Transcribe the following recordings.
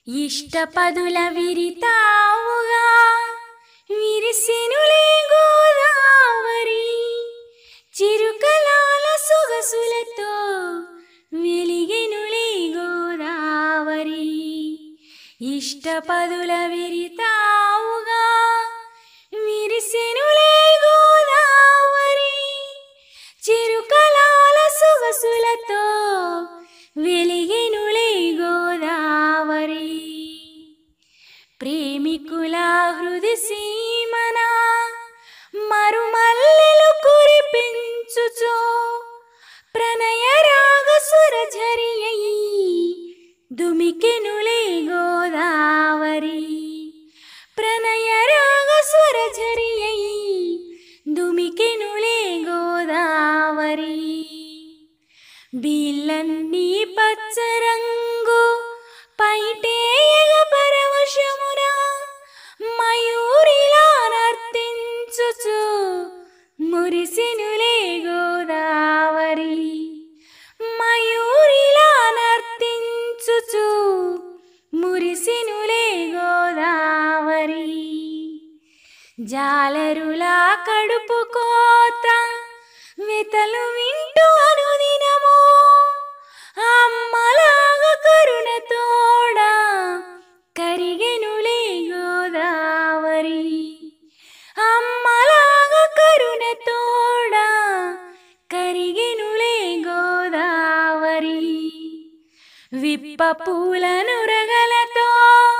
ఇష్టపదుల విరితావుగా విరిసినులే గోదావరి చిరుకలాల సొగసులతో వెలిగెనులే గోదావరి ఇష్టపదుల విరితావుగా విరిసెనులే గోదావరి చిరుకలాల సొగసులతో వెలిగెనులే గోదావరి ప్రేమికుల హృది సీమన మరుమల్లెలు కురిపించుచో ప్రణయ రాగ సురఝరియయి దుమికెనులే గోదావరి ప్రణయ రాగ సురఝరియయి దుమికెనులే గోదావరి బీళ్ళన్నీ పచ్చరంగు పైటేయగ పరవశమున మయూరిలా నర్తించుచు మురిసినులే గోదావరి మయూరిలా నర్తించుచు మురిసినులే గోదావరి జాలరులా కడుపు కోత వితలు వింటూ అనుదినము అమ్మలాగ కరుణ తోడా కరిగెనులే గోదావరి అమ్మలాగ కరుణ తోడా కరిగెనులే గోదావరి విప్ప పూలను రగలతో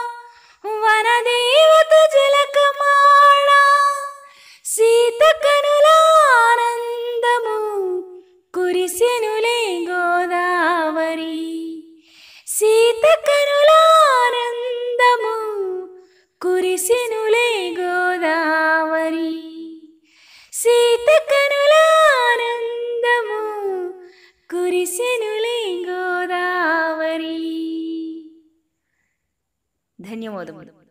వనదేవత జలకమాడ సీత కనుల ఆనందము కురిసెనులే గోదావరి సీత కనుల ఆనందము కురిసెనులే గోదావరి సీత కనుల ఆనందము కురిసెనులే గోదావరి ధన్యవాదములు